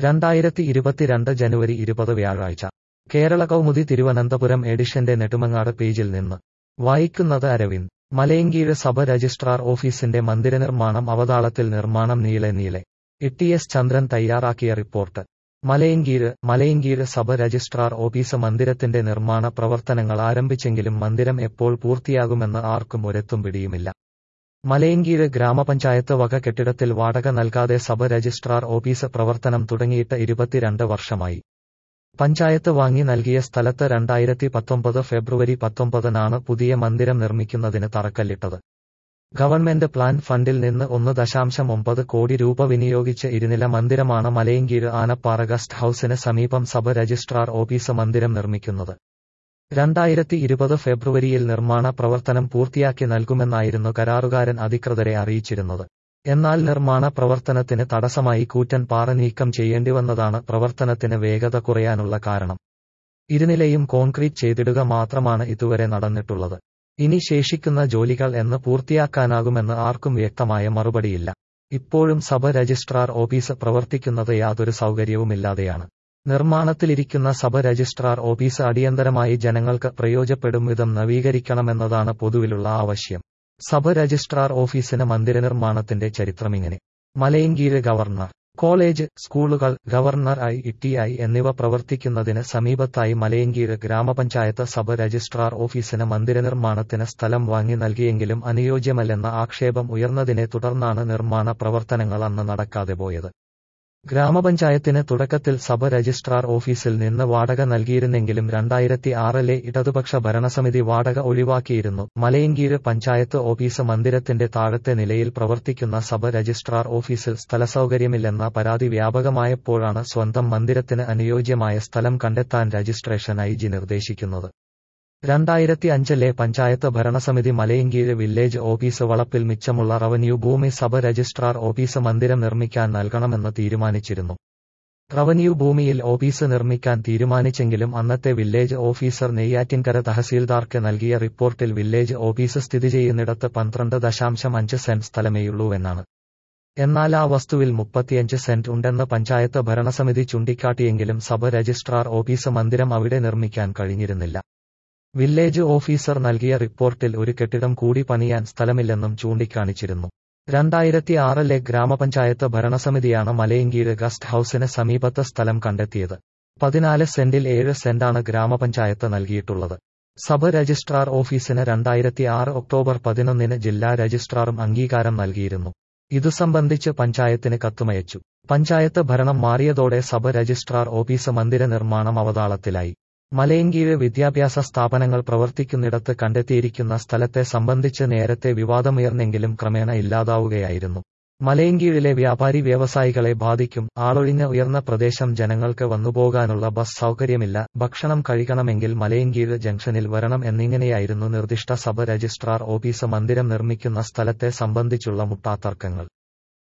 രണ്ടായിരത്തി ഇരുപത്തിരണ്ട് ജനുവരി ഇരുപത് വ്യാഴാഴ്ച കേരള കൗമുദി തിരുവനന്തപുരം എഡിഷന്റെ നെടുമങ്ങാട് പേജിൽ നിന്ന് വായിക്കുന്നത് അരവിന്ദ് മലയങ്കീഴ് സഭ രജിസ്ട്രാർ ഓഫീസിന്റെ മന്ദിരനിർമ്മാണം അവതാളത്തിൽ നിർമ്മാണം നീളെ നീളെ ഇ എസ് ചന്ദ്രൻ തയ്യാറാക്കിയ റിപ്പോർട്ട് മലയങ്കീഴ് മലയങ്കീഴ് സഭ രജിസ്ട്രാർ ഓഫീസ് മന്ദിരത്തിന്റെ നിർമ്മാണ പ്രവർത്തനങ്ങൾ ആരംഭിച്ചെങ്കിലും മന്ദിരം എപ്പോൾ പൂർത്തിയാകുമെന്ന് ആർക്കും ഒരെത്തും പിടിയുമില്ല മലയങ്കീഴ് ഗ്രാമപഞ്ചായത്ത് വക കെട്ടിടത്തിൽ വാടക നൽകാതെ സഭ രജിസ്ട്രാർ ഓഫീസ് പ്രവർത്തനം തുടങ്ങിയിട്ട് ഇരുപത്തിരണ്ട് വർഷമായി പഞ്ചായത്ത് വാങ്ങി നൽകിയ സ്ഥലത്ത് രണ്ടായിരത്തി പത്തൊമ്പത് ഫെബ്രുവരി പത്തൊമ്പതിനാണ് പുതിയ മന്ദിരം നിർമ്മിക്കുന്നതിന് തറക്കല്ലിട്ടത് ഗവൺമെന്റ് പ്ലാൻ ഫണ്ടിൽ നിന്ന് ഒന്ന് ദശാംശം ഒമ്പത് കോടി രൂപ വിനിയോഗിച്ച് ഇരുനില മന്ദിരമാണ് മലയങ്കീഴ് ആനപ്പാറ ഗസ്റ്റ് ഹൌസിന് സമീപം സഭ രജിസ്ട്രാർ ഓഫീസ് മന്ദിരം നിർമ്മിക്കുന്നത് രണ്ടായിരത്തി ഇരുപത് ഫെബ്രുവരിയിൽ നിർമ്മാണ പ്രവർത്തനം പൂർത്തിയാക്കി നൽകുമെന്നായിരുന്നു കരാറുകാരൻ അധികൃതരെ അറിയിച്ചിരുന്നത് എന്നാൽ നിർമ്മാണ പ്രവർത്തനത്തിന് തടസ്സമായി കൂറ്റൻ പാറ നീക്കം ചെയ്യേണ്ടിവന്നതാണ് പ്രവർത്തനത്തിന് വേഗത കുറയാനുള്ള കാരണം ഇരുനിലയും കോൺക്രീറ്റ് ചെയ്തിടുക മാത്രമാണ് ഇതുവരെ നടന്നിട്ടുള്ളത് ഇനി ശേഷിക്കുന്ന ജോലികൾ എന്ന് പൂർത്തിയാക്കാനാകുമെന്ന് ആർക്കും വ്യക്തമായ മറുപടിയില്ല ഇപ്പോഴും സഭ രജിസ്ട്രാർ ഓഫീസ് പ്രവർത്തിക്കുന്നത് യാതൊരു സൗകര്യവുമില്ലാതെയാണ് നിർമ്മാണത്തിലിരിക്കുന്ന സഭ രജിസ്ട്രാർ ഓഫീസ് അടിയന്തരമായി ജനങ്ങൾക്ക് പ്രയോജപ്പെടും വിധം നവീകരിക്കണമെന്നതാണ് പൊതുവിലുള്ള ആവശ്യം സഭ രജിസ്ട്രാർ ഓഫീസിന് മന്ദിരനിർമ്മാണത്തിന്റെ ചരിത്രമിങ്ങനെ മലയങ്കീഴ് ഗവർണർ കോളേജ് സ്കൂളുകൾ ഗവർണർ ഐ ഐ എന്നിവ പ്രവർത്തിക്കുന്നതിന് സമീപത്തായി മലയങ്കീഴ് ഗ്രാമപഞ്ചായത്ത് സഭ രജിസ്ട്രാർ ഓഫീസിന് മന്ദിരനിർമ്മാണത്തിന് സ്ഥലം വാങ്ങി നൽകിയെങ്കിലും അനുയോജ്യമല്ലെന്ന ആക്ഷേപം ഉയർന്നതിനെ തുടർന്നാണ് നിർമ്മാണ പ്രവർത്തനങ്ങൾ അന്ന് നടക്കാതെ പോയത് ഗ്രാമപഞ്ചായത്തിന് തുടക്കത്തിൽ സഭ രജിസ്ട്രാർ ഓഫീസിൽ നിന്ന് വാടക നൽകിയിരുന്നെങ്കിലും രണ്ടായിരത്തി ആറിലെ ഇടതുപക്ഷ ഭരണസമിതി വാടക ഒഴിവാക്കിയിരുന്നു മലയങ്കീഴ് പഞ്ചായത്ത് ഓഫീസ് മന്ദിരത്തിന്റെ താഴത്തെ നിലയിൽ പ്രവർത്തിക്കുന്ന സഭ രജിസ്ട്രാർ ഓഫീസിൽ സ്ഥലസൗകര്യമില്ലെന്ന പരാതി വ്യാപകമായപ്പോഴാണ് സ്വന്തം മന്ദിരത്തിന് അനുയോജ്യമായ സ്ഥലം കണ്ടെത്താൻ രജിസ്ട്രേഷൻ ഐ ജി നിർദ്ദേശിക്കുന്നത് രണ്ടായിരത്തി അഞ്ചിലെ പഞ്ചായത്ത് ഭരണസമിതി മലയങ്കീഴ് വില്ലേജ് ഓഫീസ് വളപ്പിൽ മിച്ചമുള്ള റവന്യൂ ഭൂമി സഭ രജിസ്ട്രാർ ഓഫീസ് മന്ദിരം നിർമ്മിക്കാൻ നൽകണമെന്ന് തീരുമാനിച്ചിരുന്നു റവന്യൂ ഭൂമിയിൽ ഓഫീസ് നിർമ്മിക്കാൻ തീരുമാനിച്ചെങ്കിലും അന്നത്തെ വില്ലേജ് ഓഫീസർ നെയ്യാറ്റിൻകര തഹസീൽദാർക്ക് നൽകിയ റിപ്പോർട്ടിൽ വില്ലേജ് ഓഫീസ് സ്ഥിതി ചെയ്യുന്നിടത്ത് പന്ത്രണ്ട് ദശാംശം അഞ്ച് സെന്റ് സ്ഥലമേയുള്ളൂവെന്നാണ് എന്നാൽ ആ വസ്തുവിൽ മുപ്പത്തിയഞ്ച് സെന്റ് ഉണ്ടെന്ന് പഞ്ചായത്ത് ഭരണസമിതി ചൂണ്ടിക്കാട്ടിയെങ്കിലും സഭ രജിസ്ട്രാർ ഓഫീസ് മന്ദിരം അവിടെ നിർമ്മിക്കാൻ കഴിഞ്ഞിരുന്നില്ല വില്ലേജ് ഓഫീസർ നൽകിയ റിപ്പോർട്ടിൽ ഒരു കെട്ടിടം കൂടി പണിയാൻ സ്ഥലമില്ലെന്നും ചൂണ്ടിക്കാണിച്ചിരുന്നു രണ്ടായിരത്തി ആറിലെ ഗ്രാമപഞ്ചായത്ത് ഭരണസമിതിയാണ് മലയങ്കീഴ് ഗസ്റ്റ് ഹൌസിന് സമീപത്ത് സ്ഥലം കണ്ടെത്തിയത് പതിനാല് സെന്റിൽ ഏഴ് സെന്റാണ് ഗ്രാമപഞ്ചായത്ത് നൽകിയിട്ടുള്ളത് സഭ രജിസ്ട്രാർ ഓഫീസിന് രണ്ടായിരത്തി ആറ് ഒക്ടോബർ പതിനൊന്നിന് ജില്ലാ രജിസ്ട്രാറും അംഗീകാരം നൽകിയിരുന്നു ഇതു സംബന്ധിച്ച് പഞ്ചായത്തിന് കത്തുമയച്ചു പഞ്ചായത്ത് ഭരണം മാറിയതോടെ സഭ രജിസ്ട്രാർ ഓഫീസ് മന്ദിര നിർമ്മാണം അവതാളത്തിലായി മലയങ്കീഴ് വിദ്യാഭ്യാസ സ്ഥാപനങ്ങൾ പ്രവർത്തിക്കുന്നിടത്ത് കണ്ടെത്തിയിരിക്കുന്ന സ്ഥലത്തെ സംബന്ധിച്ച് നേരത്തെ വിവാദമുയർന്നെങ്കിലും ക്രമേണ ഇല്ലാതാവുകയായിരുന്നു മലയങ്കീഴിലെ വ്യാപാരി വ്യവസായികളെ ബാധിക്കും ആളൊഴിഞ്ഞ ഉയർന്ന പ്രദേശം ജനങ്ങൾക്ക് വന്നുപോകാനുള്ള ബസ് സൗകര്യമില്ല ഭക്ഷണം കഴിക്കണമെങ്കിൽ മലയങ്കീഴ് ജംഗ്ഷനിൽ വരണം എന്നിങ്ങനെയായിരുന്നു നിർദ്ദിഷ്ട സഭ രജിസ്ട്രാർ ഓഫീസ് മന്ദിരം നിർമ്മിക്കുന്ന സ്ഥലത്തെ സംബന്ധിച്ചുള്ള മുട്ടാത്തർക്കങ്ങൾ